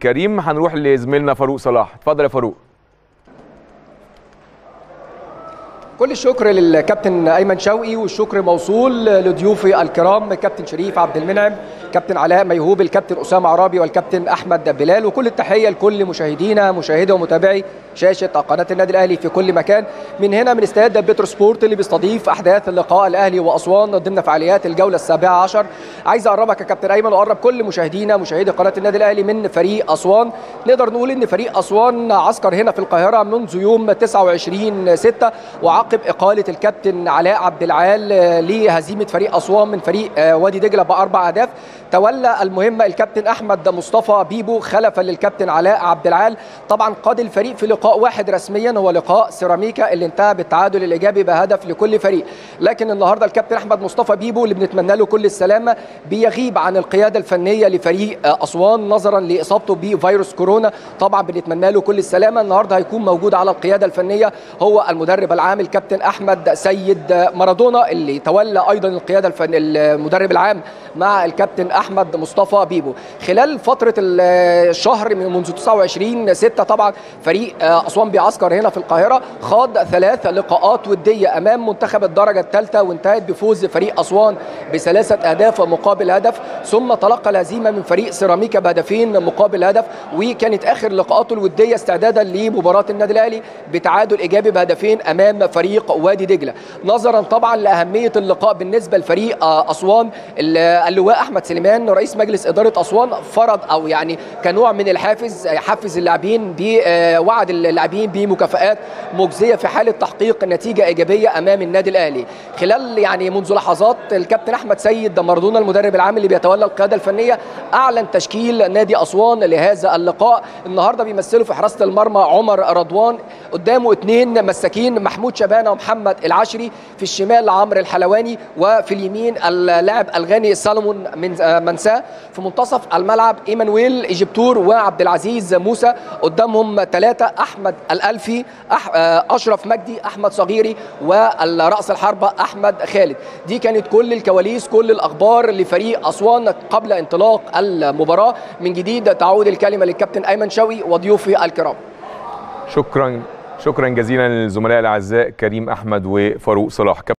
كريم هنروح لزميلنا فاروق صلاح اتفضل يا فاروق كل الشكر للكابتن ايمن شوقي والشكر موصول لضيوفي الكرام كابتن شريف عبد المنعم كابتن علاء ميهوب الكابتن اسامه عرابي والكابتن احمد بلال وكل التحيه لكل مشاهدينا مشاهدي ومتابعي شاشه قناه النادي الاهلي في كل مكان من هنا من استاد بترو سبورت اللي بيستضيف احداث اللقاء الاهلي واسوان ضمن فعاليات الجوله السابعه عشر عايز اقربك يا كابتن ايمن واقرب كل مشاهدينا مشاهدي قناه النادي الاهلي من فريق اسوان نقدر نقول ان فريق اسوان عسكر هنا في القاهره منذ يوم 29 6 وعقب اقاله الكابتن علاء عبد العال لهزيمه فريق اسوان من فريق وادي دجله باربع اهداف تولى المهمه الكابتن احمد مصطفى بيبو خلفا للكابتن علاء عبد العال طبعا قاد الفريق في لقاء واحد رسميا هو لقاء سيراميكا اللي انتهى بالتعادل الايجابي بهدف لكل فريق لكن النهارده الكابتن احمد مصطفى بيبو اللي بنتمنى له كل السلامه بيغيب عن القياده الفنيه لفريق اسوان نظرا لاصابته بفيروس كورونا طبعا بنتمنى له كل السلامه النهارده هيكون موجود على القياده الفنيه هو المدرب العام الكابتن احمد سيد مارادونا اللي تولى ايضا القياده الفن المدرب العام مع الكابتن احمد مصطفى بيبو خلال فتره الشهر من منذ 29 6 طبعا فريق اسوان بيعسكر هنا في القاهره خاض ثلاث لقاءات وديه امام منتخب الدرجه الثالثه وانتهت بفوز فريق اسوان بثلاثه اهداف مقابل هدف ثم تلقى الهزيمه من فريق سيراميكا بهدفين مقابل هدف وكانت اخر لقاءاته الوديه استعدادا لمباراه النادي الاهلي بتعادل ايجابي بهدفين امام فريق وادي دجله نظرا طبعا لاهميه اللقاء بالنسبه لفريق اسوان اللواء احمد سليمان رئيس مجلس اداره اسوان فرض او يعني كنوع من الحافز حفز اللاعبين بوعد اللاعبين بمكافآت مجزيه في حاله تحقيق نتيجه ايجابيه امام النادي الاهلي خلال يعني منذ لحظات الكابتن احمد سيد مردون المدرب العام اللي بيتولى القياده الفنيه اعلن تشكيل نادي اسوان لهذا اللقاء النهارده بيمثلوا في حراسه المرمى عمر رضوان قدامه اثنين مساكين محمود شبانه ومحمد العشري في الشمال عمرو الحلواني وفي اليمين اللاعب الغاني سالمون من منساه في منتصف الملعب ايمانويل ايجيبتور وعبد العزيز موسى قدامهم ثلاثه احمد الالفي أح... اشرف مجدي احمد صغيري والراس الحربه احمد خالد دي كانت كل الكواليس كل الاخبار لفريق اسوان قبل انطلاق المباراه من جديد تعود الكلمه للكابتن ايمن شوقي وضيوفي الكرام شكرا شكرا جزيلا للزملاء الاعزاء كريم احمد وفاروق صلاح